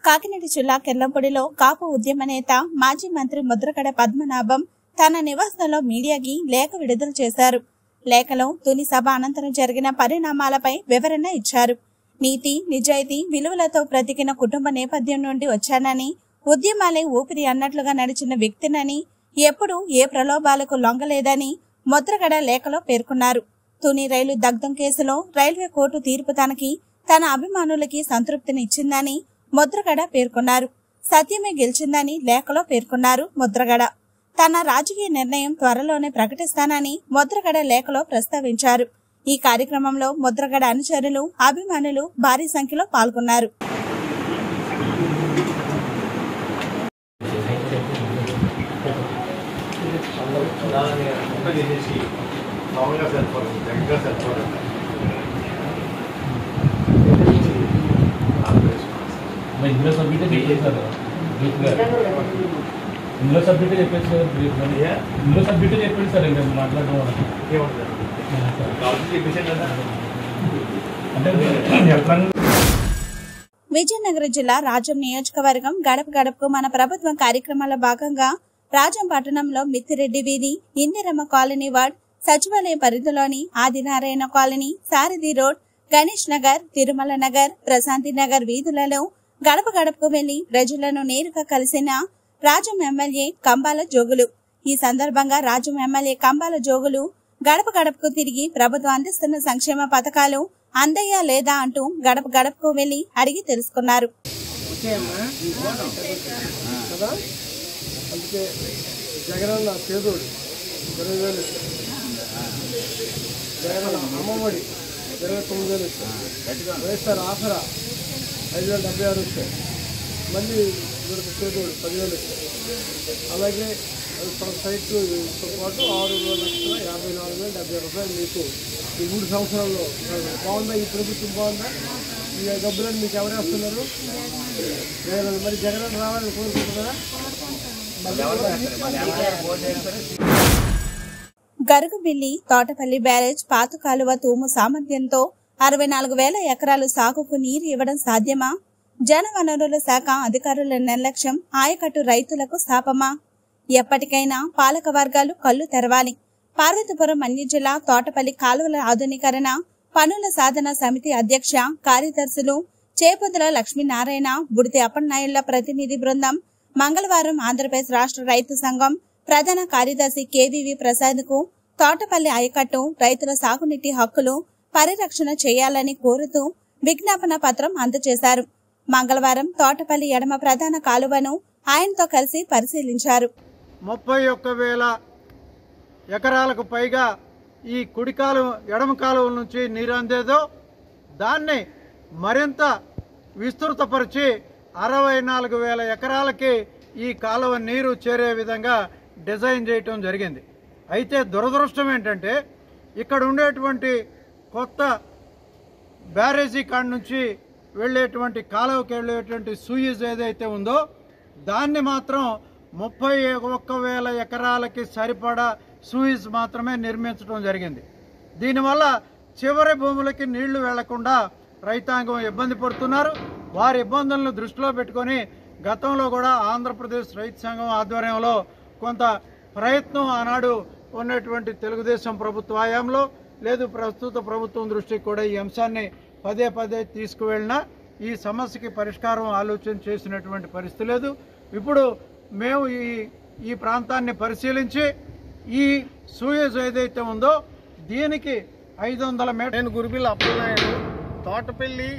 కాకినాడ జిల్లా కెర్లంపొడిలో కాపు ఉద్యమ నేత మాజీ మంత్రి ముద్రగడ పద్మనాభం తన నివాసంలో మీడియాకి లేఖ విడుదల చేశారు లేఖలో తుని సభ అనంతరం జరిగిన పరిణామాలపై వివరణ ఇచ్చారు నీతి నిజాయితీ విలువలతో బ్రతికిన కుటుంబ నేపథ్యం నుండి వచ్చానని ఉద్యమాలే ఊపిరి అన్నట్లుగా నడిచిన వ్యక్తినని ఎప్పుడూ ఏ ప్రలోభాలకు లొంగలేదని ముద్రగడ లేఖలో పేర్కొన్నారు తుని రైలు దగ్ధం కేసులో రైల్వే కోర్టు తీర్పు తనకి తన అభిమానులకి సంతృప్తినిచ్చిందని ముద్రగడ పేర్కొన్నారు సత్యమే గెలిచిందని లేఖలో పేర్కొన్నారు ముద్రగడ తన రాజకీయ నిర్ణయం త్వరలోనే ప్రకటిస్తానని ముద్రగడ లేఖలో ప్రస్తావించారు ఈ కార్యక్రమంలో ముద్రగడ అనుచరులు అభిమానులు భారీ సంఖ్యలో పాల్గొన్నారు మామూలుగా సరిపోదు దగ్గర సరిపోదు మరి ఇందులో సబ్మిట్ చెప్పేసారు బ్రీఫ్ గా ఇందులో సబ్మిట్ చెప్పేసి సార్ బ్రీఫ్ గా Yeah. ఇందులో సబ్మిట్ చెప్పండి సార్ ఇంకా మాట్లాడడం వల్ల ఏమంటారు కావాల్సి చెప్పేసాను కదా అంటే ఎప్పుడన్నా విజయనగరం జిల్లా రాజం నియోజకవర్గం గడప గడపకు మన ప్రభుత్వం కార్యక్రమాల భాగంగా రాజం పట్టణంలో మిత్తిరెడ్డి వీధి ఇందిరమ్మ కాలనీ వార్డ్ సచివాలయం పరిధిలోని ఆదినారాయణ కాలనీ సారథి రోడ్ గణేష్ నగర్ తిరుమల నగర్ ప్రశాంతి నగర్ వీధులలో గడప గడపకు వెళ్లి ప్రజలను నేరుగా కలిసిన రాజం ఎమ్మెల్యే కంబాల జోగులు ఈ సందర్భంగా రాజం ఎమ్మెల్యే కంబాల జోగులు గడప గడపకు తిరిగి ప్రభుత్వం అందిస్తున్న సంక్షేమ పథకాలు అందయ్యా లేదా అంటూ గడప గడపకు వెళ్లి అడిగి తెలుసుకున్నారు కదా అందుకే జగనన్న పేదోడు ఇరవై వేలు ఇస్తాడు. జగనన్న అమ్మఒడి ఇరవై తొమ్మిది వేలు ఇస్తాడు. వైఎస్ఆర్ ఆసరా ఐదు వేల డెబ్బై ఆరు ఇస్తాయి మళ్ళీ వీళ్ళకి పేదోడు పదివేలు ఇస్తాడు అలాగే అది తన సైట్లతో పాటు ఆరు లక్షల యాభై నాలుగు వేల డెబ్బై రూపాయలు మీకు ఈ మూడు సంవత్సరాల్లో బాగుందా ఈ ప్రభుత్వం బాగుందా ఈ డబ్బులను మీకు ఎవరు వేస్తున్నారు లేదు మరి జగన్ రావాలని కోరుకుంటున్నారా గరుగుబిల్లి తోటపల్లి బ్యారేజ్ పాత కాలువ తూము సామర్థ్యంతో అరవై నాలుగు వేల ఎకరాలు సాగుకు నీరు ఇవ్వడం సాధ్యమా జనవనరుల శాఖ అధికారుల నిర్లక్ష్యం ఆయకట్టు రైతులకు శాపమా ఎప్పటికైనా పాలక వర్గాలు కళ్ళు తెరవాలి పార్వతీపురం మన్య జిల్లా తోటపల్లి కాలువల ఆధునీకరణ పనుల సాధన సమితి అధ్యక్ష కార్యదర్శులు చేపదుల లక్ష్మీనారాయణ బుడితి అప్పన్నాయుళ్ల ప్రతినిధి బృందం మంగళవారం ఆంధ్రప్రదేశ్ రాష్ట్ర రైతు సంఘం ప్రధాన కార్యదర్శి కేవీవి ప్రసాద్ కు తోటపల్లి ఆయకట్టు రైతుల సాగునీటి హక్కులు పరిరక్షణ చేయాలని కోరుతూ విజ్ఞాపన పత్రం అందజేశారు మంగళవారం తోటపల్లి ఎడమ ప్రధాన కాలువను ఆయనతో కలిసి పరిశీలించారు ముప్పై ఒక్క వేల ఎకరాలకు పైగా ఈ కుడి కాలువ ఎడమ కాలువల నుంచి నీరు అందేదో దాన్ని మరింత విస్తృతపరిచి అరవై నాలుగు వేల ఎకరాలకి ఈ కాలువ నీరు చేరే విధంగా డిజైన్ చేయటం జరిగింది అయితే దురదృష్టం ఏంటంటే ఇక్కడ ఉండేటువంటి కొత్త బ్యారేజీ కాడ నుంచి వెళ్ళేటువంటి కాలువకి వెళ్ళేటువంటి సూయిజ్ ఏదైతే ఉందో దాన్ని మాత్రం ముప్పై ఒక్క వేల ఎకరాలకి సరిపడా సూయిజ్ మాత్రమే నిర్మించడం జరిగింది దీనివల్ల చివరి భూములకి నీళ్లు వెళ్లకుండా రైతాంగం ఇబ్బంది పడుతున్నారు వారి ఇబ్బందులను దృష్టిలో పెట్టుకొని గతంలో కూడా ఆంధ్రప్రదేశ్ రైతు సంఘం ఆధ్వర్యంలో కొంత ప్రయత్నం ఆనాడు ఉన్నటువంటి తెలుగుదేశం ప్రభుత్వ హయాంలో లేదు ప్రస్తుత ప్రభుత్వం దృష్టికి కూడా ఈ అంశాన్ని పదే పదే తీసుకువెళ్ళినా ఈ సమస్యకి పరిష్కారం ఆలోచన చేసినటువంటి పరిస్థితి లేదు ఇప్పుడు మేము ఈ ఈ ప్రాంతాన్ని పరిశీలించి ఈ సూయజ్ ఏదైతే ఉందో దీనికి ఐదు వందల మీటర్ నేను గురుబిల్ అప్పలనాయుడు తోటపల్లి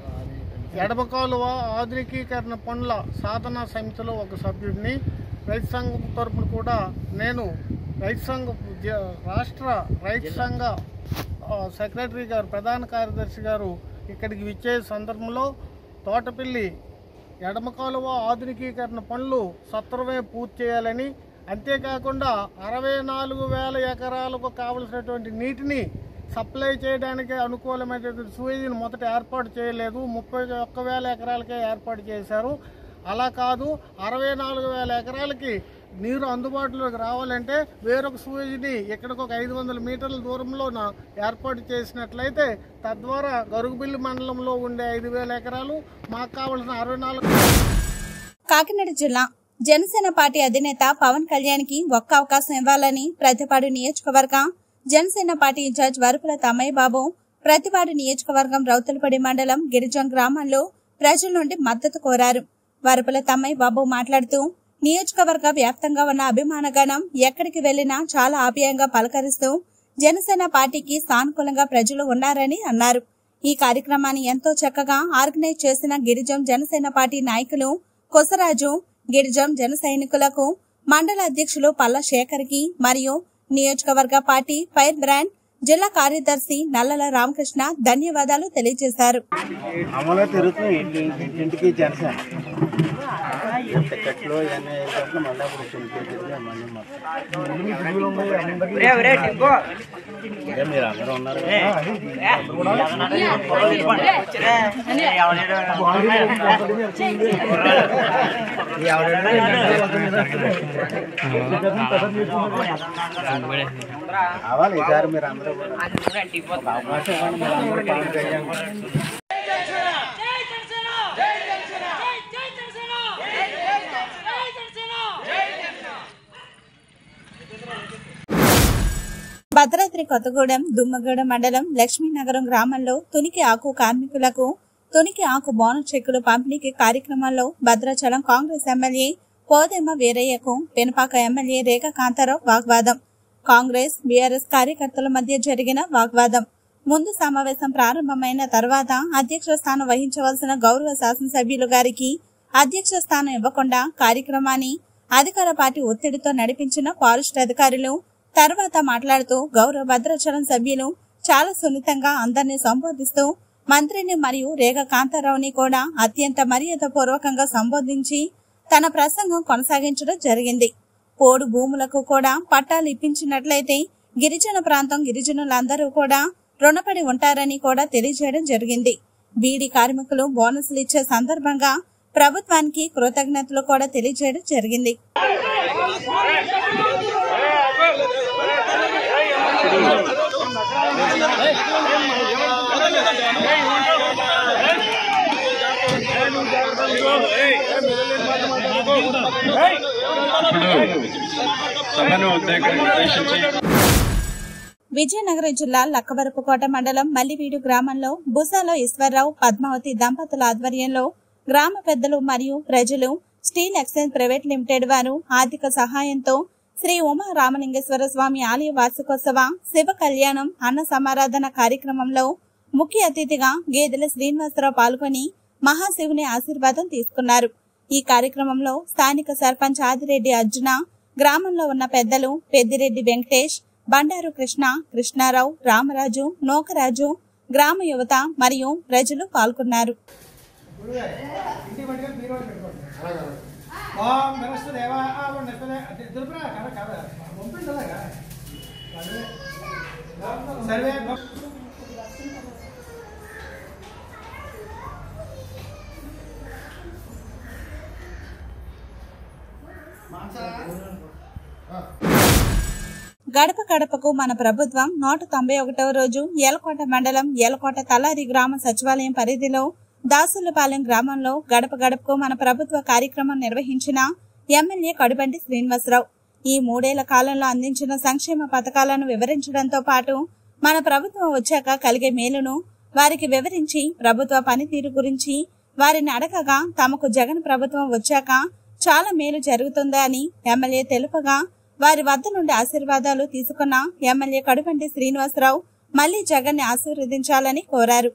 ఎడమ కాలువ ఆధునికీకరణ పనుల సాధన సమితిలో ఒక సభ్యుడిని రైతు సంఘం తరపున కూడా నేను రైతు సంఘ జ- రాష్ట్ర రైతు సంఘ ఆ, సెక్రటరీ గారు ప్రధాన కార్యదర్శి గారు ఇక్కడికి విచ్చే సందర్భంలో తోటపల్లి ఎడమ కాలువ ఆధునికీకరణ పనులు సత్వరమే పూర్తి చేయాలని అంతేకాకుండా అరవై నాలుగు వేల ఎకరాలకు కావలసినటువంటి నీటిని సప్లై చేయడానికి అనుకూలమైనటువంటి సూయిని మొదట ఏర్పాటు చేయలేదు ముప్పై ఒక్క వేల ఎకరాలకే ఏర్పాటు చేశారు అలా కాదు అరవై నాలుగు వేల ఎకరాలకి నీరు అందుబాటులోకి రావాలంటే వేరొక సూయజ్ని ఇక్కడికి ఒక ఐదు వందల మీటర్ల దూరంలో ఏర్పాటు చేసినట్లయితే తద్వారా గరుగుబిల్లి మండలంలో ఉండే ఐదు వేల ఎకరాలు మాకు కావలసిన అరవై నాలుగు కాకినాడ జిల్లా జనసేన పార్టీ అధినేత పవన్ కళ్యాణ్ కి ఒక్క అవకాశం ఇవ్వాలని ప్రతిపాడు నియోజకవర్గ జనసేన పార్టీ ఇన్ఛార్జ్ వరుపుల తమ్మయ్య బాబు ప్రతిపాడు నియోజకవర్గం రౌతులపడి మండలం గిరిజం గ్రామంలో ప్రజల నుండి మద్దతు కోరారు వరుపుల తమ్మయ్య బాబు మాట్లాడుతూ నియోజకవర్గ వ్యాప్తంగా ఉన్న అభిమానగణం ఎక్కడికి వెళ్లినా చాలా ఆప్యాయంగా పలకరిస్తూ జనసేన పార్టీకి సానుకూలంగా ప్రజలు ఉన్నారని అన్నారు ఈ కార్యక్రమాన్ని ఎంతో చక్కగా ఆర్గనైజ్ చేసిన గిరిజం జనసేన పార్టీ నాయకులు కొసరాజు గిరిజం జన సైనికులకు మండల అధ్యక్షులు పల్ల శేఖర్ కి మరియు నియోజకవర్గ పార్టీ ఫైర్ బ్రాండ్ జిల్లా కార్యదర్శి నల్లల రామకృష్ణ ధన్యవాదాలు తెలియజేశారు అమలు తిరుగుతున్నాయి ఇంటి ఇంటింటికి జనసేన టికెట్లు ఇవన్నీ వేసేటప్పుడు మళ్ళీ ఇప్పుడు ఇంటికి తిరిగి మళ్ళీ మొత్తం. అదే మీరు అందరూ ఉన్నారు కదా. కావాలి ఈసారి మీరు అందరూ కూడా. ఒక అవకాశం ఇవ్వండి మీరు అందరూ పవన్ కళ్యాణ్ జై జనసేన జై జనసేన జై జనసేన జై జనసేన జై జనసేన భద్రాద్రి కొత్తగూడెం దుమ్మగూడెం మండలం లక్ష్మీనగరం గ్రామంలో తునికి ఆకు కార్మికులకు తునికి ఆకు బోనస్ చెక్కులు పంపిణీకి కార్యక్రమంలో భద్రాచలం కాంగ్రెస్ ఎమ్మెల్యే పోదెమ్మ వీరయ్యకు పెనపాక ఎమ్మెల్యే రేఖ కాంతారావు వాగ్వాదం కాంగ్రెస్ బీఆర్ఎస్ కార్యకర్తల మధ్య జరిగిన వాగ్వాదం ముందు సమావేశం ప్రారంభమైన తర్వాత అధ్యక్ష స్థానం వహించవలసిన గౌరవ శాసనసభ్యులు గారికి అధ్యక్ష స్థానం ఇవ్వకుండా కార్యక్రమాన్ని అధికార పార్టీ ఒత్తిడితో నడిపించిన ఫారెస్ట్ అధికారులు తర్వాత మాట్లాడుతూ గౌరవ భద్రాచలం సభ్యులు చాలా సున్నితంగా అందరినీ సంబోధిస్తూ మంత్రిని మరియు రేగ కాంతారావుని కూడా అత్యంత మర్యాద పూర్వకంగా సంబోధించి తన ప్రసంగం కొనసాగించడం జరిగింది పోడు భూములకు కూడా పట్టాలు ఇప్పించినట్లయితే గిరిజన ప్రాంతం గిరిజనులందరూ కూడా రుణపడి ఉంటారని కూడా తెలియజేయడం జరిగింది బీడీ కార్మికులు బోనసులు ఇచ్చే సందర్భంగా ప్రభుత్వానికి కృతజ్ఞతలు కూడా తెలియజేయడం జరిగింది విజయనగరం జిల్లా లక్కవరపుకోట మండలం మల్లివీడు గ్రామంలో బుసాలో ఈశ్వరరావు పద్మావతి దంపతుల ఆధ్వర్యంలో గ్రామ పెద్దలు మరియు ప్రజలు స్టీల్ ఎక్స్చేంజ్ ప్రైవేట్ లిమిటెడ్ వారు ఆర్థిక సహాయంతో శ్రీ ఉమా రామలింగేశ్వర స్వామి ఆలయ వార్షికోత్సవ శివ కళ్యాణం అన్న సమారాధన కార్యక్రమంలో ముఖ్య అతిథిగా గేదెల శ్రీనివాసరావు పాల్గొని మహాశివుని ఆశీర్వాదం తీసుకున్నారు ఈ కార్యక్రమంలో స్థానిక సర్పంచ్ ఆదిరెడ్డి అర్జున గ్రామంలో ఉన్న పెద్దలు పెద్దిరెడ్డి వెంకటేష్ బండారు కృష్ణ కృష్ణారావు రామరాజు నోకరాజు గ్రామ యువత మరియు ప్రజలు పాల్గొన్నారు గడప గడపకు మన ప్రభుత్వం నూట తొంభై ఒకటవ రోజు ఏలకోట మండలం ఏలకోట తలారి గ్రామ సచివాలయం పరిధిలో దాసులపాలెం గ్రామంలో గడప గడపకు మన ప్రభుత్వ కార్యక్రమం నిర్వహించిన ఎమ్మెల్యే కడుబండి శ్రీనివాసరావు ఈ మూడేళ్ల కాలంలో అందించిన సంక్షేమ పథకాలను వివరించడంతో పాటు మన ప్రభుత్వం వచ్చాక కలిగే మేలును వారికి వివరించి ప్రభుత్వ పనితీరు గురించి వారిని అడగగా తమకు జగన్ ప్రభుత్వం వచ్చాక చాలా మేలు జరుగుతుందా అని ఎమ్మెల్యే తెలుపగా వారి వద్ద నుండి ఆశీర్వాదాలు తీసుకున్న ఎమ్మెల్యే కడుపంటి శ్రీనివాసరావు మళ్లీ జగన్ ని ఆశీర్వదించాలని కోరారు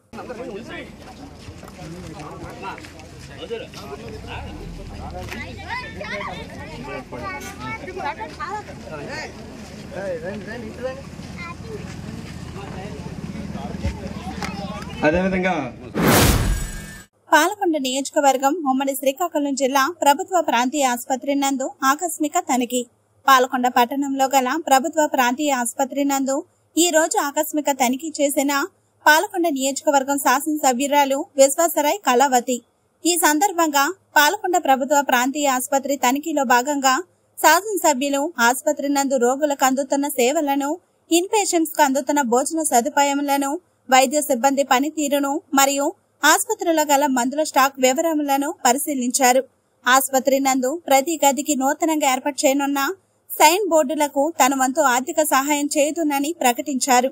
అదేవిధంగా పాలకొండ నియోజకవర్గం ఉమ్మడి శ్రీకాకుళం జిల్లా ప్రభుత్వ ప్రాంతీయ ఆసుపత్రి నందు ఆకస్మిక తనిఖీ పాలకొండ పట్టణంలో గల ప్రభుత్వ ప్రాంతీయ ఆసుపత్రి నందు ఈ రోజు ఆకస్మిక తనిఖీ చేసిన పాలకొండ నియోజకవర్గం శాసనసభ్యురాలు విశ్వాసరాయ్ కళావతి ఈ సందర్భంగా పాలకొండ ప్రభుత్వ ప్రాంతీయ ఆసుపత్రి తనిఖీలో భాగంగా శాసనసభ్యులు ఆసుపత్రి నందు రోగులకు అందుతున్న సేవలను ఇన్ పేషెంట్స్ కు అందుతున్న భోజన సదుపాయములను వైద్య సిబ్బంది పనితీరును మరియు ఆసుపత్రిలో గల మందుల స్టాక్ వివరములను పరిశీలించారు ఆసుపత్రి నందు ప్రతి గదికి నూతనంగా ఏర్పాటు చేయనున్న సైన్ బోర్డులకు తన వంతు ఆర్థిక సహాయం చేయుతునని ప్రకటించారు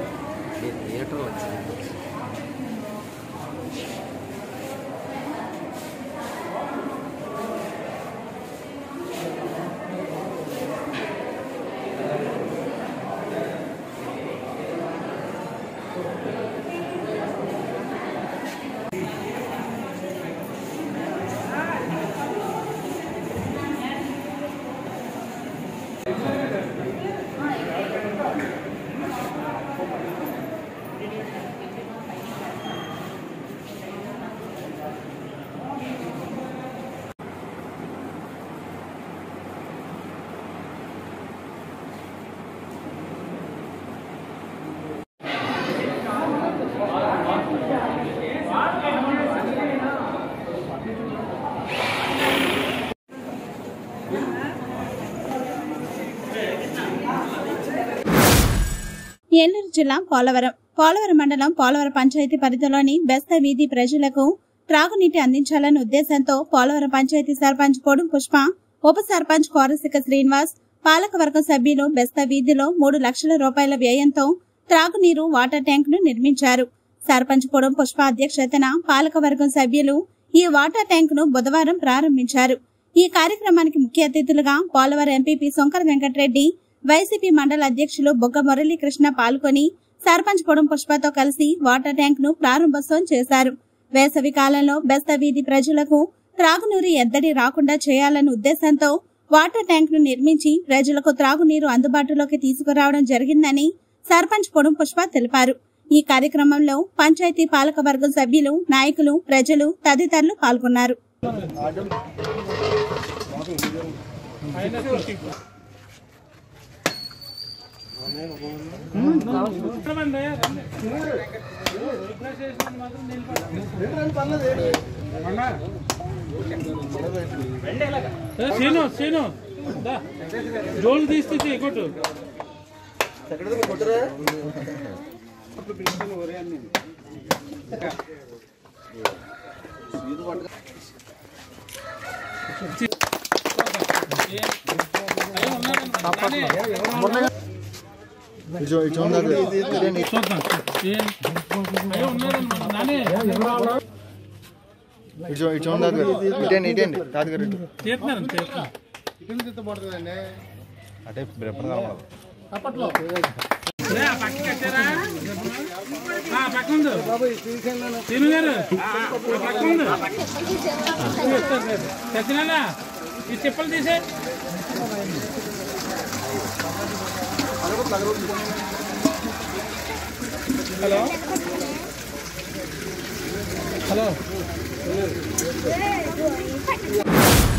ఏలూరు జిల్లా పోలవరం పోలవరం మండలం పోలవరం పంచాయతీ పరిధిలోని బెస్త వీధి ప్రజలకు త్రాగునీటి అందించాలనే ఉద్దేశంతో పోలవరం పంచాయతీ సర్పంచ్ పొడుం పుష్ప ఉప సర్పంచ్ కోరసిక శ్రీనివాస్ పాలకవర్గం సభ్యులు బెస్త వీధిలో మూడు లక్షల రూపాయల వ్యయంతో త్రాగునీరు వాటర్ ట్యాంక్ ను నిర్మించారు సర్పంచ్ పొడం పుష్ప అధ్యక్షతన పాలకవర్గం సభ్యులు ఈ వాటర్ ట్యాంక్ ను బుధవారం ప్రారంభించారు ఈ కార్యక్రమానికి ముఖ్య అతిథులుగా పోలవరం ఎంపీపీ శంకర వెంకటరెడ్డి వైసీపీ మండల అధ్యక్షులు బొగ్గ మురళీకృష్ణ పాల్గొని సర్పంచ్ పొడం పుష్పతో కలిసి వాటర్ ట్యాంక్ ను ప్రారంభోత్సవం చేశారు వేసవి కాలంలో బెస్త వీధి ప్రజలకు త్రాగునీరు ఎద్దడి రాకుండా చేయాలనే ఉద్దేశంతో వాటర్ ట్యాంక్ ను నిర్మించి ప్రజలకు త్రాగునీరు అందుబాటులోకి తీసుకురావడం జరిగిందని సర్పంచ్ పొడం పుష్ప తెలిపారు ఈ కార్యక్రమంలో పంచాయతీ పాలక వర్గం సభ్యులు నాయకులు ప్రజలు తదితరులు పాల్గొన్నారు సీను సీను జోలు తీస్తే కొట్టు చూద్దాం అయ్యో ఉన్నారన్నమాట నానే ఇటండి ఇటండి తాతగారు తీస్తున్నారు తీస్తున్నారు అంటే ఎప్పుడు కలవదు ఏ, ఆ పక్కకి కట్టారా ఆ, పక్క ఉంది సీను గారు ఆ పక్క ఉంది సత్యనారాయణ ఈ చెప్పులు తీసే హలో హలో